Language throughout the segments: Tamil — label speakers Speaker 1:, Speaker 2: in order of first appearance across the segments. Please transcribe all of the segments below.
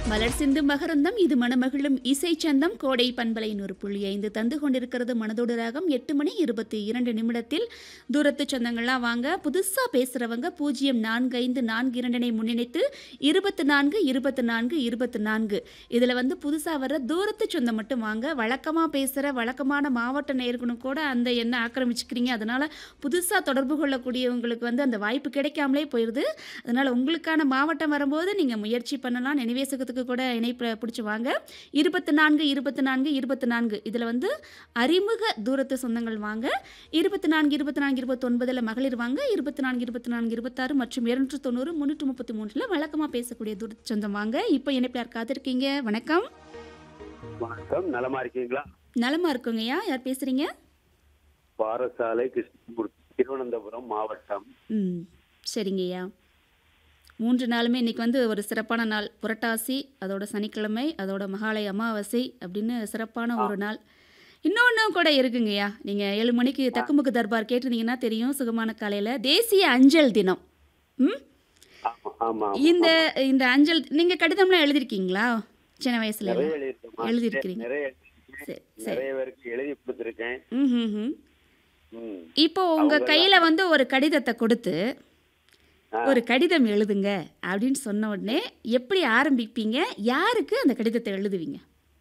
Speaker 1: மலர் சிந்து மகரந்தம் இது மணமகிழும் இசை சந்தம் கோடை பண்பலை நூறு புள்ளி ஐந்து தந்து கொண்டிருக்கிறது மனதோடு ராகம் எட்டு மணி இருபத்தி இரண்டு நிமிடத்தில் தூரத்து சொந்தங்கள்லாம் வாங்க புதுசாக பேசுகிறவங்க பூஜ்ஜியம் நான்கு ஐந்து நான்கு இரண்டனை முன்னிணைத்து இருபத்து நான்கு இருபத்து நான்கு இருபத்து நான்கு இதில் வந்து புதுசாக வர்ற தூரத்து சொந்தம் மட்டும் வாங்க வழக்கமாக பேசுகிற வழக்கமான மாவட்ட நேர்களும் கூட அந்த எண்ணை ஆக்கிரமிச்சுக்கிறீங்க அதனால் புதுசாக தொடர்பு கொள்ளக்கூடியவங்களுக்கு வந்து அந்த வாய்ப்பு கிடைக்காமலே போயிடுது அதனால் உங்களுக்கான மாவட்டம் வரும்போது நீங்கள் முயற்சி பண்ணலாம் நினைவேசகத்துக்கு கூட இணைப்பு பிடிச்சி வாங்க இருபத்தி நான்கு இருபத்தி நான்கு இருபத்தி நான்கு இதில் வந்து அறிமுக தூரத்து சொந்தங்கள் வாங்க இருபத்தி நான்கு இருபத்தி நான்கு இருபத்தொன்பதில் மகளிர் வாங்க இருபத்தி நான்கு இருபத்தி நான்கு இருபத்தாறு மற்றும் இருநூற்று தொண்ணூறு முந்நூற்றி முப்பத்தி மூணில் வழக்கமாக பேசக்கூடிய தூரத்து சொந்தம் வாங்க இப்போ இணைப்பு யார் காத்திருக்கீங்க வணக்கம்
Speaker 2: வணக்கம் நலமா இருக்கீங்களா
Speaker 1: நலமா இருக்குங்கய்யா யார் பேசுகிறீங்க
Speaker 2: பாரசாலை கிருஷ்ணமூர்த்தி திருவனந்தபுரம் மாவட்டம்
Speaker 1: ம் சரிங்கய்யா மூன்று நாளுமே இன்னைக்கு வந்து ஒரு சிறப்பான நாள் புரட்டாசி அதோட சனிக்கிழமை அதோட மகாலய அமாவாசை அப்படின்னு சிறப்பான ஒரு நாள் இன்னொன்றும் கூட இருக்குங்கய்யா நீங்கள் ஏழு மணிக்கு தக்குமுக்கு தர்பார் கேட்டிருந்தீங்கன்னா தெரியும் சுகமான காலையில் தேசிய அஞ்சல் தினம் ம்
Speaker 2: ஆமா ஆமா ஆமா.
Speaker 1: இந்த இந்த அஞ்சல் நீங்கள் கடிதம்லாம் எழுதிருக்கீங்களா சின்ன வயசுல
Speaker 2: நிறைய எழுதியிருக்கேம்மா.
Speaker 1: எழுதியிருக்கிறீங்க.
Speaker 2: நிறைய எழுதியிருக்கேன்.
Speaker 1: சரி சரி
Speaker 2: நிறைய பேருக்கு எழுதி கொடுத்துருக்கேன்
Speaker 1: ம் ம் ம்
Speaker 2: ம்.
Speaker 1: இப்போ உங்கள் கையில் வந்து ஒரு கடிதத்தை கொடுத்து
Speaker 2: ஆ.
Speaker 1: ஒரு கடிதம் எழுதுங்க அப்படின்னு சொன்ன உடனே எப்படி ஆரம்பிப்பீங்க யாருக்கு அந்த கடிதத்தை எழுதுவீங்க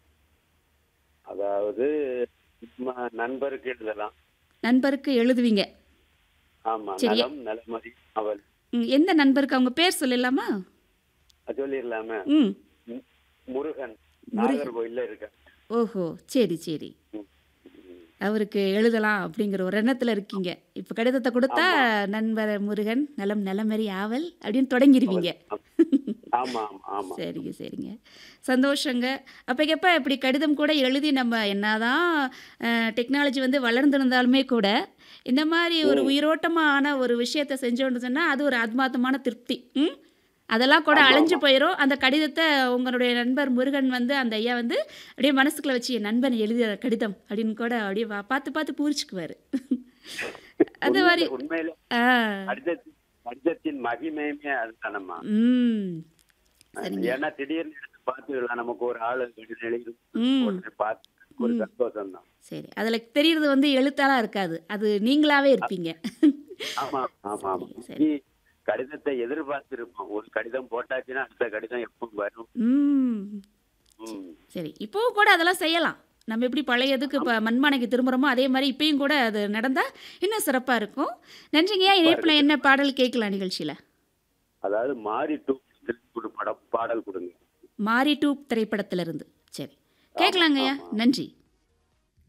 Speaker 2: அதாவது நம்ம நண்பருக்கு எழுதலாம்
Speaker 1: நண்பருக்கு எழுதுவீங்க
Speaker 2: ஆமா
Speaker 1: சரி.
Speaker 2: நலம் நலமதி அவள்
Speaker 1: ம், எந்த நண்பருக்கு அவங்க பேர் சொல்லலாமா
Speaker 2: சொல்லிடலாமே
Speaker 1: ம்
Speaker 2: ம். முருகன் நாகர்கோயில்ல இருக்க
Speaker 1: ஓஹோ சரி சரி அவருக்கு எழுதலாம் அப்படிங்கிற ஒரு எண்ணத்தில் இருக்கீங்க இப்போ கடிதத்தை கொடுத்தா நண்பர் முருகன் நலம் நலமறி ஆவல் அப்படின்னு தொடங்கிடுவீங்க
Speaker 2: ஆமா ஆமா ஆமா
Speaker 1: சரிங்க சரிங்க சந்தோஷங்க அப்போக்கப்போ இப்படி கடிதம் கூட எழுதி நம்ம என்னதான் டெக்னாலஜி வந்து வளர்ந்துருந்தாலுமே கூட இந்த மாதிரி ஒரு உயிரோட்டமான ஒரு விஷயத்தை செஞ்சோன்னு சொன்னால் அது ஒரு ஆத்மார்த்தமான திருப்தி ம் அதெல்லாம் கூட அழிஞ்சு போயிடும் அந்த கடிதத்தை உங்களுடைய நண்பர் முருகன் வந்து அந்த ஐயா வந்து அப்படியே மனசுக்குள்ள வச்சு என் நண்பன் எழுதிய கடிதம் அப்படின்னு கூட அப்படியே வா- பார்த்து பார்த்து பூரிச்சுக்குவார் அந்த மாதிரி
Speaker 2: உண்மையில
Speaker 1: ஆ
Speaker 2: கடிதத்தின் கடிதத்தின் மகிமையுமே அதுதானம்மா
Speaker 1: ம் சரிங்க
Speaker 2: ஏன்னா திடீர்னு எடுத்து பார்த்துக்கலாம் நமக்கு ஒரு ஆளு கடிதம் எழுதி
Speaker 1: ம்
Speaker 2: உடனே பார்த்து ஒரு சந்தோஷம் தான்
Speaker 1: சரி அதில் தெரியறது வந்து எழுத்தாலாம் இருக்காது அது நீங்களாவே இருப்பீங்க
Speaker 2: ஆமா ஆமா ஆமா
Speaker 1: சரி.
Speaker 2: நீ கடிதத்தை எதிர்பார்த்திருப்போம் ஒரு கடிதம் போட்டாச்சுன்னா அடுத்த கடிதம் எப்போ வரும்
Speaker 1: ம்
Speaker 2: ம்.
Speaker 1: சரி இப்போவும் கூட அதெல்லாம் செய்யலாம் நம்ம எப்படி பழையதுக்கு இப்போ மண்பானைக்கு திரும்புகிறோமோ அதே மாதிரி இப்பயும் கூட அது நடந்தால் இன்னும் சிறப்பாக இருக்கும் நன்றிங்கய்யா இணைப்பில் என்ன பாடல் கேட்கலாம் நிகழ்ச்சியில்
Speaker 2: அதாவது மாறி டூ படம் பாடல் கொடுங்க
Speaker 1: மாரி டூப் திரைப்படத்திலிருந்து சரி கேட்கலாங்கய்யா நன்றி